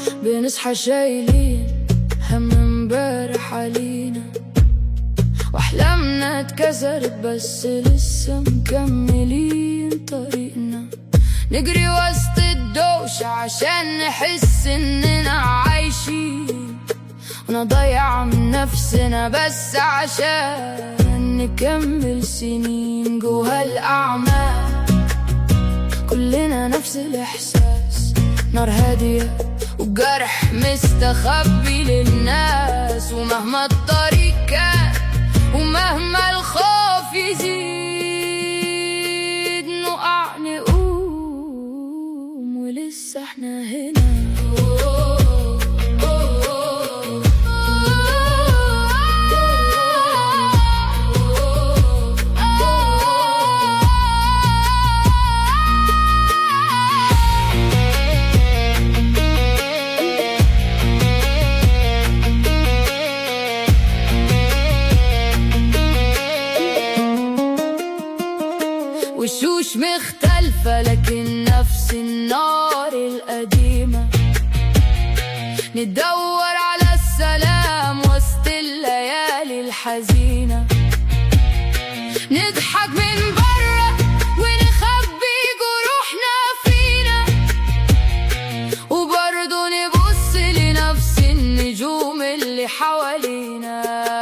بنصحى شايلين هم امبارح علينا واحلامنا اتكسرت بس لسه مكملين طريقنا نجري وسط الدوشة عشان نحس اننا عايشين ونضيع من نفسنا بس عشان نكمل سنين جوا الأعمال كلنا نفس الإحساس نار هادية وجرح مستخبي للناس ومهما الطريق كان ومهما الخوف يزيد نقع نقوم ولسه احنا هنا وشوش مختلفة لكن نفس النار القديمة ندور على السلام وسط الليالي الحزينة نضحك من برا ونخبي جروحنا فينا وبرضه نبص لنفس النجوم اللي حوالينا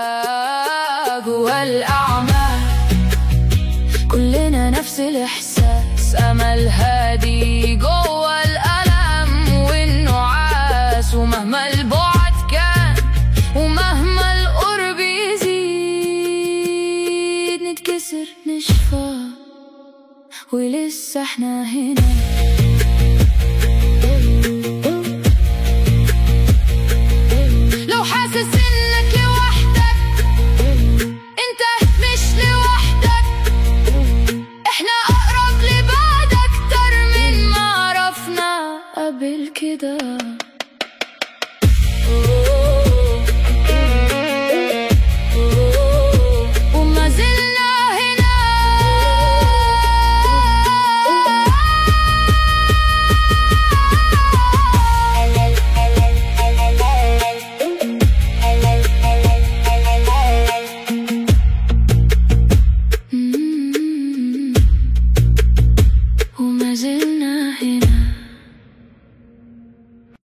جوا الأعمال كلنا نفس الإحساس أمل هادي جوا الألم والنعاس ومهما البعد كان ومهما القرب يزيد نتكسر نشفى ولسه احنا هنا لو حاسس انك لوحدك انت مش لوحدك احنا اقرب لبعض اكتر من ما عرفنا قبل كده